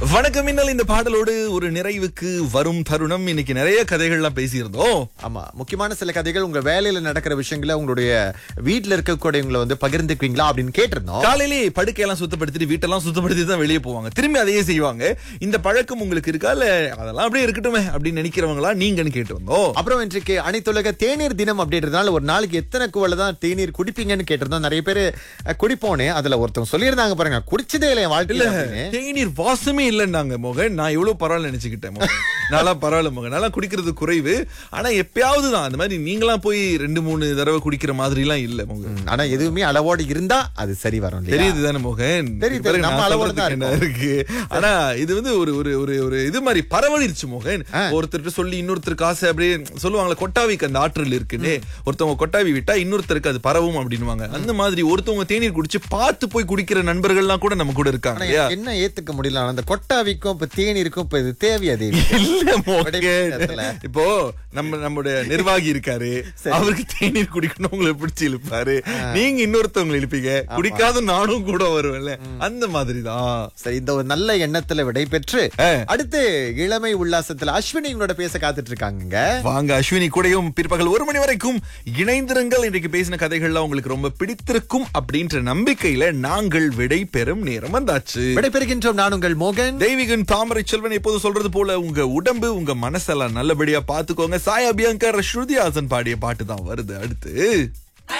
வணக்கம் இன்னல் இந்த பாடலோடு ஒரு நிறைவுக்கு வரும் தருணம் இன்னைக்கு நிறைய கதைகள்லாம் பேசியிருந்தோம் ஆமா முக்கியமான சில கதைகள் உங்க வேலையில நடக்கிற விஷயங்களை உங்களுடைய வீட்ல இருக்கக்கூடியவங்களை வந்து பகிர்ந்துக்குவீங்களா அப்படின்னு கேட்டிருந்தோம் காலையிலே படுக்கையெல்லாம் சுத்தப்படுத்திட்டு வீட்டெல்லாம் சுத்தப்படுத்தி தான் வெளியே போவாங்க திரும்பி அதையே செய்வாங்க இந்த பழக்கம் உங்களுக்கு இருக்கா இல்ல அதெல்லாம் அப்படியே இருக்கட்டுமே அப்படின்னு நினைக்கிறவங்களா நீங்கன்னு கேட்டு வந்தோம் அப்புறம் இன்றைக்கு அனைத்துலக தேநீர் தினம் அப்படின்றதுனால ஒரு நாளைக்கு எத்தனை குவளை தான் தேநீர் குடிப்பீங்கன்னு கேட்டிருந்தோம் நிறைய பேர் அஹ், குடிப்போனே அதுல ஒருத்தவங்க சொல்லியிருந்தாங்க பாருங்க குடிச்சதே இல்லை என் வாழ்க்கையில அப்படின்னு. தேநீர் வாசமே இல்லைன்னாங்க மோகன் நான் எவ்வளவு பரவாயில்ல நினைச்சுக்கிட்டேன் மோகன் நல்லா பரவாயில்ல மோகன் நல்லா குடிக்கிறது குறைவு ஆனா எப்பயாவது தான் அந்த மாதிரி நீங்களாம் போய் ரெண்டு மூணு தடவை குடிக்கிற மாதிரி எல்லாம் இல்ல மோகன் ஆனா எதுவுமே அளவோடு இருந்தா அது சரி வரும் இல்லையா? தெரியுது தானே மோகன் தெரியுது, பிறகு நம்ம நான் அளவோட தான் சொல்றதுக்கு என்ன இருக்கு ஆனா இது வந்து ஒரு ஒரு ஒரு ஒரு இது மாதிரி பரவலிருச்சு மோகன் ஆ. ஒருத்தர்கிட்ட சொல்லி இன்னொருத்தருக்கு ஆசை அப்படியே சொல்லுவாங்களே கொட்டாவிக்கு அந்த ஆற்றல் இருக்குன்னு ஒருத்தவங்க கொட்டாவி விட்டா இன்னொருத்தருக்கு அது பரவும் அப்படின்னுவாங்க அந்த மாதிரி ஒருத்தவங்க தேநீர் குடிச்சு பார்த்து போய் குடிக்கிற நண்பர்கள்லாம் கூட நம்ம கூட இருக்காங்க ஆனா இல்லையா எனக்கு என்ன ஏத்துக்க முடியல ஆனா அந்த கொட்டாவிக்கும் இப்ப தேநீருக்கும் இப்ப இது தேவையா தேவி இல்ல மோகன் விடைபெறுறதுல. இப்போ நம்ம நம்முடைய நிர்வாகி இருக்காரு அவருக்கு தேநீர் குடிக்கணும் உங்களை பிடிச்சு இழுப்பாரு நீங்க இன்னொருத்தவங்களை இழுப்பீங்க குடிக்காத நானும் கூட வருவேன்ல அந்த மாதிரிதான் சரி இந்த ஒரு நல்ல எண்ணத்துல விடை பெற்று ஆ. அடுத்து இளமை உல்லாசத்துல அஸ்வினி உங்களோட பேச காத்துட்டு இருக்காங்க வாங்க அஸ்வினி கூடயும் பிற்பகல் ஒரு மணி வரைக்கும் இணைந்திருங்கள் இன்றைக்கு பேசின கதைகள்லாம் உங்களுக்கு ரொம்ப பிடித்திருக்கும் அப்படின்ற நம்பிக்கையில நாங்கள் விடை பெறும் நேரம் வந்தாச்சு விடை பெறுகின்றோம் நான் உங்கள் மோகன் தெய்வீகன் தாமரை செல்வன் எப்போது சொல்றது போல உங்க உடம்பு உங்க மனசெல்லாம் நல்லபடியா பாத்துக்கோங்க சாய் அபியங்கர் ஸ்ருதி ஹாசன் பாடிய பாட்டு தான் வருது அடுத்து